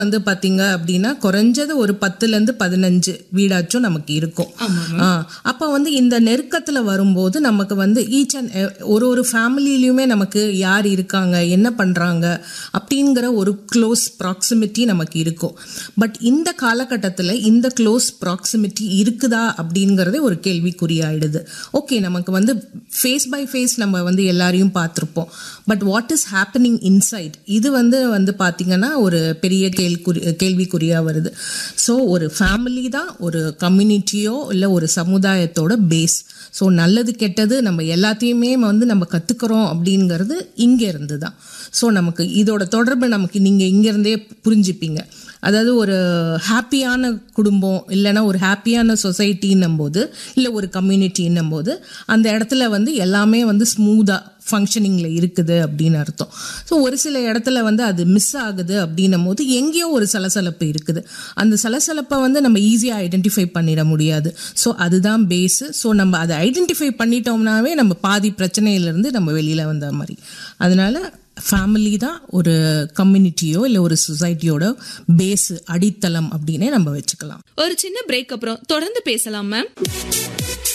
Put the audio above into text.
வந்து பாத்தீங்க அப்படின்னா குறைஞ்சது ஒரு பத்துல இருந்து பதினஞ்சு வீடாச்சும் நமக்கு இருக்கும் ஆ, அப்ப வந்து இந்த நெருக்கத்துல வரும்போது நமக்கு வந்து ஈச் அண்ட் ஒரு ஒரு ஃபேமிலிலயுமே நமக்கு யார் இருக்காங்க என்ன பண்றாங்க அப்படிங்கிற ஒரு க்ளோஸ் ப்ராக்சிமிட்டி நமக்கு இருக்கும் பட் இந்த காலகட்டத்தில் இந்த க்ளோஸ் ப்ராக்சிமிட்டி இருக்குதா அப்படிங்கிறதே ஒரு கேள்விக்குறியாயிடுது ஓகே நமக்கு வந்து ஃபேஸ் பை ஃபேஸ் நம்ம வந்து எல்லாரையும் பார்த்துருப்போம் but what is happening inside இது வந்து வந்து பார்த்தீங்கன்னா ஒரு பெரிய கேள்விக்குறி கேள்விக்குறியாக வருது ஸோ ஒரு ஃபேமிலி தான் ஒரு கம்யூனிட்டியோ இல்லை ஒரு சமுதாயத்தோட பேஸ் ஸோ நல்லது கெட்டது நம்ம எல்லாத்தையுமே வந்து நம்ம கற்றுக்குறோம் அப்படிங்கிறது இங்கே இருந்து தான் ஸோ நமக்கு இதோட தொடர்பு நமக்கு நீங்கள் இங்கேருந்தே புரிஞ்சுப்பீங்க அதாவது ஒரு ஹாப்பியான குடும்பம் இல்லைன்னா ஒரு ஹாப்பியான சொசைட்டின்னும் போது இல்லை ஒரு கம்யூனிட்டின்னும் போது அந்த இடத்துல வந்து எல்லாமே வந்து ஸ்மூத்தாக ஃபங்க்ஷனிங்கில் இருக்குது அப்படின்னு அர்த்தம் ஸோ ஒரு சில இடத்துல வந்து அது மிஸ் ஆகுது அப்படின்னும் போது எங்கேயோ ஒரு சலசலப்பு இருக்குது அந்த சலசலப்பை வந்து நம்ம ஈஸியாக ஐடென்டிஃபை பண்ணிட முடியாது ஸோ அதுதான் பேஸு ஸோ நம்ம அதை ஐடென்டிஃபை பண்ணிட்டோம்னாவே நம்ம பாதி பிரச்சனையிலேருந்து நம்ம வெளியில் வந்த மாதிரி அதனால ஃபேமிலி தான் ஒரு கம்யூனிட்டியோ இல்லை ஒரு சொசைட்டியோட பேஸ் அடித்தளம் அப்படின்னே நம்ம வச்சுக்கலாம் ஒரு சின்ன பிரேக் அப்புறம் தொடர்ந்து பேசலாம் மேம்